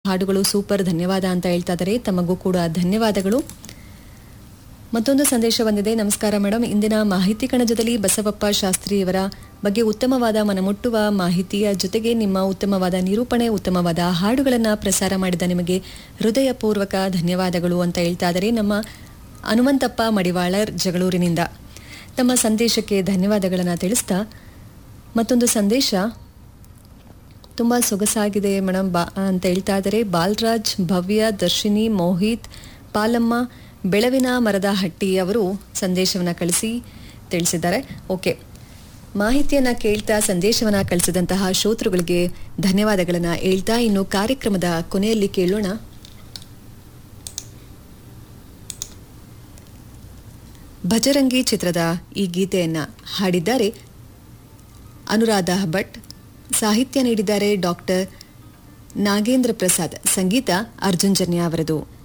ಹಾಡುಗಳು ಸೂಪರ್ ಧನ್ಯವಾದ ಅಂತ ಹೇಳ್ತಾ ಇದ್ದಾರೆ ತಮಗೂ ಕೂಡ ಧನ್ಯವಾದಗಳು ಮತ್ತೊಂದು ಸಂದೇಶ ಬಂದಿದೆ ನಮಸ್ಕಾರ ಮೇಡಮ್ ಇಂದಿನ ಮಾಹಿತಿ ಕಣಜದಲ್ಲಿ ಬಸವಪ್ಪ ಶಾಸ್ತ್ರಿಯವರ ಬಗ್ಗೆ ಉತ್ತಮವಾದ ಮನಮುಟ್ಟುವ ಮಾಹಿತಿಯ ಜೊತೆಗೆ ನಿಮ್ಮ ಉತ್ತಮವಾದ ನಿರೂಪಣೆ ಉತ್ತಮವಾದ ಹಾಡುಗಳನ್ನು ಪ್ರಸಾರ ಮಾಡಿದ ನಿಮಗೆ ಹೃದಯಪೂರ್ವಕ ಧನ್ಯವಾದಗಳು ಅಂತ ಹೇಳ್ತಾ ಇದ್ದಾರೆ ನಮ್ಮ ಹನುಮಂತಪ್ಪ ಮಡಿವಾಳರ್ ಜಗಳೂರಿನಿಂದ ತಮ್ಮ ಸಂದೇಶಕ್ಕೆ ಧನ್ಯವಾದಗಳನ್ನು ತಿಳಿಸ್ತಾ ಮತ್ತೊಂದು ಸಂದೇಶ ತುಂಬ ಸೊಗಸಾಗಿದೆ ಮೇಡಮ್ ಬಾ ಅಂತ ಹೇಳ್ತಾ ಇದ್ದಾರೆ ಬಾಲರಾಜ್ ಭವ್ಯ ದರ್ಶಿನಿ ಮೋಹಿತ್ ಪಾಲಮ್ಮ ಬೆಳವಿನ ಮರದ ಹಟ್ಟಿ ಅವರು ಸಂದೇಶವನ್ನು ಕಳಿಸಿ ತಿಳಿಸಿದ್ದಾರೆ ಓಕೆ ಮಾಹಿತಿಯನ್ನ ಕೇಳ್ತಾ ಸಂದೇಶವನ್ನ ಕಳಿಸಿದಂತಹ ಶ್ರೋತೃಗಳಿಗೆ ಧನ್ಯವಾದಗಳನ್ನ ಹೇಳ್ತಾ ಇನ್ನು ಕಾರ್ಯಕ್ರಮದ ಕೊನೆಯಲ್ಲಿ ಕೇಳೋಣ ಭಜರಂಗಿ ಚಿತ್ರದ ಈ ಗೀತೆಯನ್ನ ಹಾಡಿದ್ದಾರೆ ಅನುರಾಧ ಭಟ್ ಸಾಹಿತ್ಯ ನೀಡಿದ್ದಾರೆ ಡಾಕ್ಟರ್ ನಾಗೇಂದ್ರ ಪ್ರಸಾದ್ ಸಂಗೀತ ಅರ್ಜುನ್ ಜನ್ಯ ಅವರದು